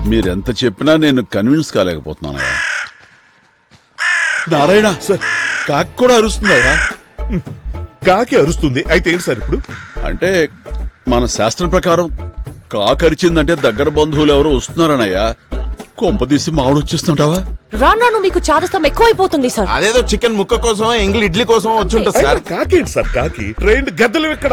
మీరెంత చెప్పినా నేను కన్విన్స్ కాలేకపోతున్నానయ్యా నారాయణ సార్ కాకి కూడా అరుస్తుందయ్యా కాకి అరుస్తుంది అయితే ఏంటి సార్ ఇప్పుడు అంటే మన శాస్త్రం ప్రకారం కాకి అరిచిందంటే దగ్గర బంధువులు ఎవరో వస్తున్నారనయ్యా కొంపదీసి మామిడి వచ్చేస్తుంటావా రాను రాను మీకు చాదస్తం ఎక్కువైపోతుంది సార్ అదేదో చికెన్ ముక్క కోసం ఎంగిల్ ఇడ్లీ కోసం వచ్చి ఉంటుంది సార్ అయితే కాకి ఏంటి సార్ కాకి ట్రైన్ గద్దలు ఇక్కడ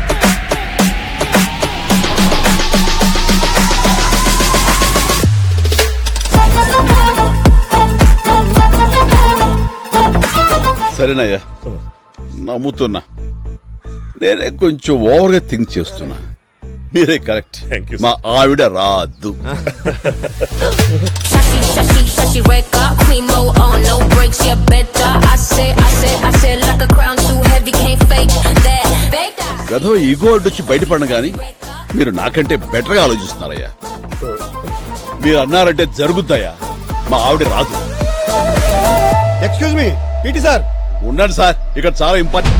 సరేనయ్యా నమ్ముతున్నా నేనే కొంచెం ఓవర్గా థింక్ చేస్తున్నా మీరే కరెక్ట్ Thank you, sir. మా ఆవిడ రాదు Shashi, shashi, shashi, wake up. Queen mode on, no breaks, yeah, better. I say, I say, I say, like a crown too heavy, can't fake that. Fake that. గదో ego అడ్డొచ్చి బయటపడిన గాని మీరు నాకంటే better గా ఆలోచిస్తున్నారయ్యా మీరు అన్నారంటే జరుగుతాయా మా ఆవిడ రాదు ఎక్స్క్యూజ్ మీ పీటీ సార్ ఉండండి సార్ ఇక్కడ చాలా important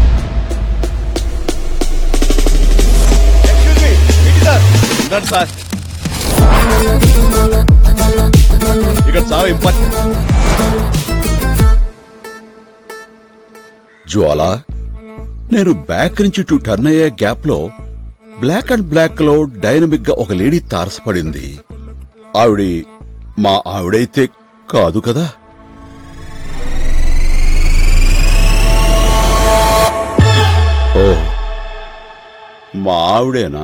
excuse me PT sir ఉండండి సార్ ఇక్కడ చాలా ఇంపార్టెంట్ జ్వాల నేను బ్యాక్ నుంచి టూ టర్న్ అయ్యే గ్యాప్ లో బ్లాక్ అండ్ బ్లాక్ లో డైనమిక్ గా ఒక లేడీ తారసపడింది ఆవిడ మా ఆవిడైతే కాదు కదా ఓ మా ఆవిడేనా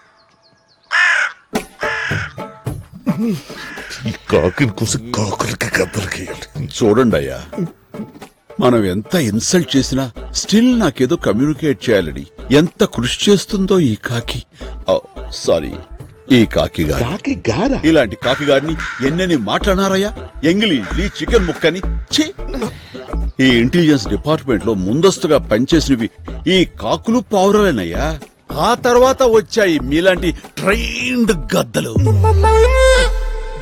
ఈ కాకిని కోసం కాకులకి గద్దలకి చూడండి అయ్యా మనం ఎంత ఇన్సల్ట్ చేసినా స్టిల్ నాకేదో కమ్యూనికేట్ చేయాలని ఎంత కృషి చేస్తుందో ఈ కాకి సారీ ఈ కాకి గారు కాకి గారా ఇలాంటి కాకి గారిని ఎన్నెన్ని మాట్లాడారయ్యా ఎంగిలి ఇడ్లీ చికెన్ ముక్కని ఛీ! ఈ ఇంటెలిజెన్స్ డిపార్ట్మెంట్ లో ముందస్తుగా పనిచేసినవి ఈ కాకులు పావురాలేనయ్యా ఆ తర్వాత వచ్చాయి మీలాంటి ట్రైన్డ్ గద్దలు